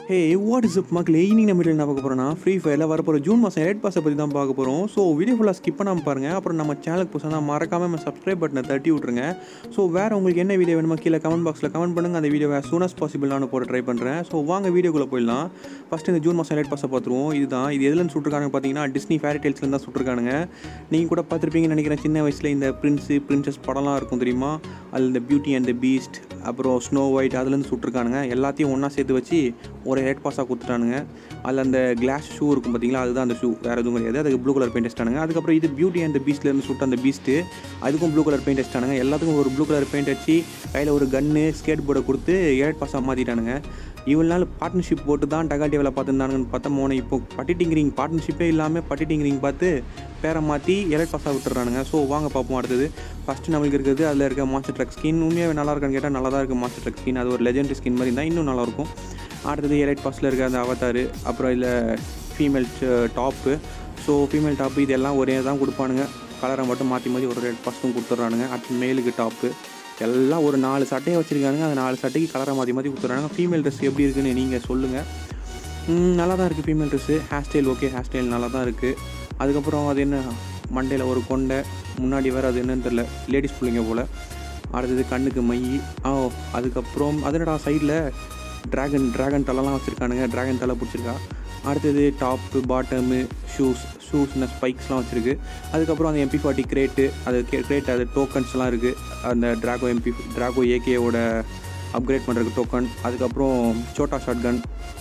hey what is up மக்களே இன்னைக்கு நம்ம என்ன பார்க்க போகிறோம்னா ஃப்ரீ ஃபயரில் வரப்போகிற ஜூன் மாதம் எலைட் பாஸை பற்றி தான் பார்க்க போகிறோம் ஸோ வீடியோ ஃபுல்லாக ஸ்கிப் பண்ணாமல் பாருங்கள் அப்புறம் நம்ம சேனலுக்கு புதுசாக மறக்காமல் நம்ம சப்ஸ்கிரைப் பட்டனை தட்டி விட்ருங்க ஸோ வேறு உங்களுக்கு என்ன வீடியோ வேணுமோ கீழே கமெண்ட் பாக்ஸில் கமெண்ட் பண்ணுங்கள் அந்த வீடியோ சூன் அஸ் பாசிபிள் நான் போட ட்ரை பண்ணுறேன் ஸோ வாங்க வீடியோக்குள்ளே போயிடலாம் ஃபஸ்ட்டு இந்த ஜூன் மாதம் எலைட் பாஸை பார்த்துருவோம் இதுதான் இது எதுலேருந்து சுட்டுருக்காங்க பார்த்தீங்கன்னா டிஸ்னி ஃபேரி டெல்ஸ்லேருந்து தான் சுட்டுருக்கானுங்க நீங்கள் கூட பார்த்துருப்பீங்கன்னு நினைக்கிறேன் சின்ன வயசில் இந்த பிரின்ஸு பிரின்சஸ் படம்லாம் இருக்கும் தெரியுமா அதில் இந்த பியூட்டி அண்ட் த பீஸ்ட் அப்புறம் ஸ்னோ ஒயிட் அதுலேருந்து சுட்டிருக்கானுங்க எல்லாத்தையும் ஒன்றா சேர்த்து வச்சு ஒரு ஹெட் பாஸாக கொடுத்துட்டானுங்க அதில் அந்த கிளாஸ் ஷூ இருக்கும் பார்த்தீங்களா அதுதான் அந்த ஷூ வேறு எதுவும் கிடையாது அதுக்கு ப்ளூ கலர் பெயிண்ட் அடிச்சிட்டானுங்க அதுக்கப்புறம் இது பியூட்டி அண்ட் பீஸ்ட்லேருந்து சுட்ட அந்த பீஸ்ட்டு அதுக்கும் ப்ளூ கலர் பெயிண்ட் அடிச்சிட்டானுங்க எல்லாத்துக்கும் ஒரு ப்ளூ கலர் பெயிண்ட் அடிச்சு கையில் ஒரு கன்று ஸ்கேட் போர்டை கொடுத்து ஹெட் பாஸாக மாற்றிட்டானுங்க இவ்வளோ நாள் பார்ட்னர்ஷிப் போட்டு தான் டகாட்டி வேலை பார்த்துருந்தானுங்கன்னு பார்த்தா மோனை இப்போ பட்டி டிங்கிரிங் பார்ட்னர்ஷிப்பே இல்லாமல் பட்டி டிங்கிரிங் பார்த்து பேரை மாற்றி எலைட் பாஸாக விட்டுறானுங்க ஸோ வாங்க பார்ப்போம் அடுத்தது ஃபஸ்ட்டு நம்மளுக்கு இருக்கிறது அதில் இருக்க மாஸ்டர் ட்ரக் ஸ்கின் உண்மையாக நல்லா இருக்கான்னு கேட்டால் நல்லா தான் இருக்குது மாஸ்டர் ட்ரக் ஸ்கின் அது ஒரு லெஜெண்டரி ஸ்கின் மாதிரி இருந்தால் இன்னும் நல்லாயிருக்கும் அடுத்தது எலைட் பாஸில் இருக்க அந்த அவதார் அப்புறம் இதில் female top so female top இதெல்லாம் ஒரே தான் கொடுப்பானுங்க கலரை மட்டும் மாற்றி மாற்றி ஒரு ரெட் பாஸ்ட்டும் கொடுத்துட்றானுங்க அடுத்து மேலுக்கு டாப்பு எல்லாம் ஒரு நாலு சட்டையை வச்சுருக்கானுங்க அந்த நாலு சட்டைக்கு கலரை மாற்றி மாற்றி கொடுத்துட்றாங்க ஃபீமேல் ட்ரெஸ் எப்படி இருக்குன்னு நீங்கள் சொல்லுங்கள் ம், நல்லா தான் இருக்குது female dress hair style okay hair style நல்லா தான் இருக்குது அதுக்கப்புறம் அது என்ன மண்டையில் ஒரு கொண்டை முன்னாடி வேறு அது என்னன்னு தெரில லேடிஸ் பிள்ளைங்க போல் அடுத்தது கண்ணுக்கு மை ஆ அதுக்கப்புறம் அதனடா சைடில் ட்ராகன் ட்ராகன் தலைலாம் வச்சுருக்கானுங்க ட்ராகன் தலை பிடிச்சிருக்கா அடுத்தது டாப்பு பாட்டமு ஷூஸ் ஷூஸ்ன ஸ்பைக்ஸ்லாம் வச்சுருக்கு அதுக்கப்புறம் அந்த எம்பி ஃபார்ட்டி கிரேட்டு அது கிரேட் அது டோக்கன்ஸ்லாம் இருக்குது அந்த ட்ராகோ எம்பி ட்ராகோ ஏகேவோட அப்கிரேட் பண்ணுறதுக்கு டோக்கன் அதுக்கப்புறம் சோட்டா ஷாட் கன்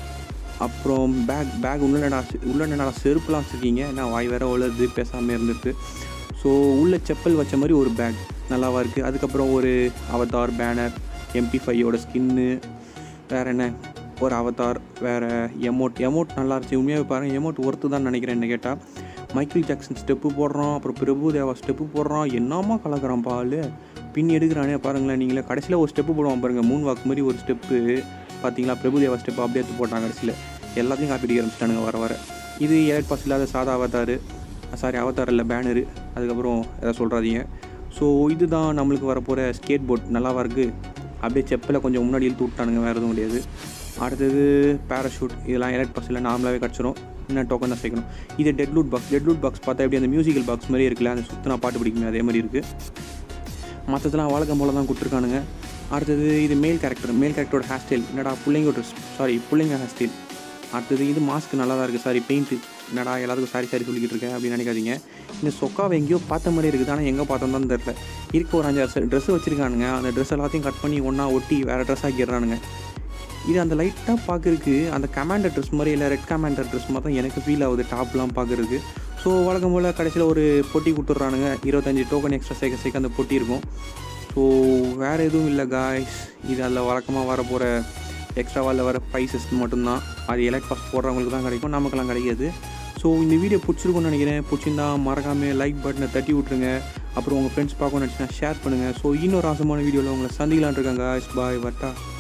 அப்புறம் பேக் பேக் உள்ள என்னடா உள்ள என்னடா செருப்புலாம் வச்சுருக்கீங்க என்ன வாய் வேற உழுது பேசாமல் இருந்துட்டு ஸோ உள்ள செப்பல் வச்ச மாதிரி ஒரு பேக் நல்லாவா இருக்குது அதுக்கப்புறம் ஒரு அவதார் பேனர் எம்பி ஃபையோட ஸ்கின்னு வேறு என்ன ஒரு அவதார் வேறு எமோட் எமோட் நல்லா இருந்துச்சு உண்மையாக பாருங்கள் எமோட் ஒர்த்து தான் நினைக்கிறேன் என்ன கேட்டால் மைக்கேல் ஜாக்சன் ஸ்டெப்பு போடுறோம் அப்புறம் பிரபு தேவா ஸ்டெப்பு போடுறான் என்னமா கலக்குறான் பால் பின் எடுக்கிறானே பாருங்களேன் நீங்களே கடைசியில் ஒரு ஸ்டெப்பு போடுவான் பாருங்கள் மூணு வாக்கு மாதிரி ஒரு ஸ்டெப்பு பார்த்தீங்களா பிரபு தேவா ஸ்டெப் அப்படியே எடுத்து போட்டாங்க கடைசியில் எல்லாத்தையும் காப்பி அடிக்க ஆரம்பிச்சிட்டானுங்க வர வர இது எலைட் பாஸ் இல்லாத சாதா அவதார் சாரி அவதார் இல்லை பேனரு அதுக்கப்புறம் எதை சொல்கிறாதீங்க ஸோ இதுதான் நம்மளுக்கு வரப்போகிற ஸ்கேட் போர்ட் நல்லாவா இருக்குது அப்படியே செப்பில் கொஞ்சம் முன்னாடி இழுத்து விட்டானுங்க வேறு எதுவும் கிடையாது அடுத்தது பேராஷூட் இதெல்லாம் எலக்ட் பாக்ஸில் நார்மலாகவே கிடச்சிரும் இன்னும் டோக்கன் தான் சேர்க்கணும் இது டெட்லூட் பாக்ஸ் டெட்லூட் பாக்ஸ் பார்த்தா எப்படி அந்த மியூசிக்கல் பாக்ஸ் மாதிரி இருக்குல்ல அந்த சுத்தினா பாட்டு பிடிக்குமே அதே மாதிரி இருக்குது மற்றதெல்லாம் வழக்கம் போல தான் கொடுத்துருக்கானுங்க அடுத்தது இது மேல் கேரக்டர் மேல் கேரக்டரோட ஹேர் ஸ்டைல் என்னடா பிள்ளைங்க ட்ரெஸ் சாரி பிள்ளைங்க ஹேர் ஸ்டைல் அடுத்தது இது மாஸ்க் நல்லா தான் இருக்குது சாரி பெயிண்ட்டு என்னடா எல்லாத்துக்கும் சாரி சாரி சொல்லிக்கிட்டு இருக்கேன் அப்படின்னு நினைக்காதீங்க இந்த சொக்காவை எங்கேயோ பார்த்த மாதிரி இருக்குது ஆனால் எங்கே பார்த்தோம் தான் தெரில இருக்க ஒரு அஞ்சாறு ட்ரெஸ் வச்சுருக்கானுங்க அந்த ட்ரெஸ் எல்லாத்தையும் கட் பண்ணி ஒன்றா ஒட்டி வேறு ட்ரெஸ் ஆக்கிடுறானுங்க இது அந்த லைட்டாக பார்க்குறதுக்கு அந்த கமாண்டர் ட்ரெஸ் மாதிரி இல்லை ரெட் கமாண்டர் ட்ரெஸ் மாதிரி தான் எனக்கு ஃபீல் ஆகுது டாப்லாம் பார்க்குறதுக்கு ஸோ வழக்கம் போல் கடைசியில் ஒரு பொட்டி கொடுத்துட்றானுங்க இருபத்தஞ்சி டோக்கன் எக்ஸ்ட்ரா சேர்க்க சேர்க்க அந்த பொட்டி இருக்கும் ஸோ வேறு எதுவும் இல்லை காய்ஸ் இது அதில் வழக்கமாக வர போகிற எக்ஸ்ட்ராவால் வர ப்ரைஸஸ் மட்டும்தான் அது எலக்ட் பாஸ் போடுறவங்களுக்கு தான் கிடைக்கும் நமக்கெல்லாம் கிடைக்காது ஸோ இந்த வீடியோ பிடிச்சிருக்கும்னு நினைக்கிறேன் பிடிச்சிருந்தா மறக்காமல் லைக் பட்டனை தட்டி விட்ருங்க அப்புறம் உங்கள் ஃப்ரெண்ட்ஸ் பார்க்கணும்னு நினச்சினா ஷேர் பண்ணுங்கள் ஸோ இன்னொரு ஆசமான வீடியோவில் உங்களை சந்திக்கலான் இருக்காங்க பாய் வட்டா